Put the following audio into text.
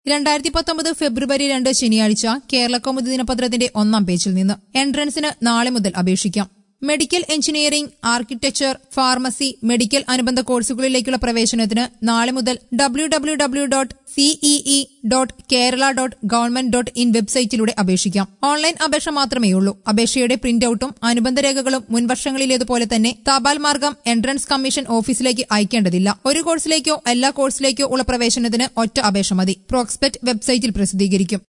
രണ്ടായിരത്തി പത്തൊമ്പത് ഫെബ്രുവരി രണ്ട് ശനിയാഴ്ച കേരള കൗമുദി ദിനപത്രത്തിന്റെ ഒന്നാം പേജിൽ നിന്ന് എൻട്രൻസിന് നാളെ മുതൽ അപേക്ഷിക്കാം medical engineering architecture pharmacy medical അനുബന്ധ കോഴ്സുകളിലേക്കുള്ള പ്രവേശനത്തിന് നാളെ മുതൽ W W W dot CEE dot Kerala dot government dot in വെബ്സൈറ്റിലൂടെ അപേക്ഷിക്കാം ഓൺലൈൻ അപേക്ഷ മാത്രമേയുള്ളൂ അപേക്ഷയുടെ പ്രിന്റ് ഔട്ടും അനുബന്ധ രേഖകളും മുൻവർഷങ്ങളിലേതുപോലെ തന്നെ തപാൽ മാർഗം എൻട്രൻസ് കമ്മീഷൻ ഓഫീസിലേക്ക് അയക്കേണ്ടതില്ല ഒരു കോഴ്സിലേക്കോ എല്ലാ കോഴ്സിലേക്കോ ഉള്ള പ്രവേശനത്തിന് ഒറ്റ അപേക്ഷ മതി പ്രോക്സ്പെക്ട് വെബ്സൈറ്റിൽ പ്രസിദ്ധീകരിക്കും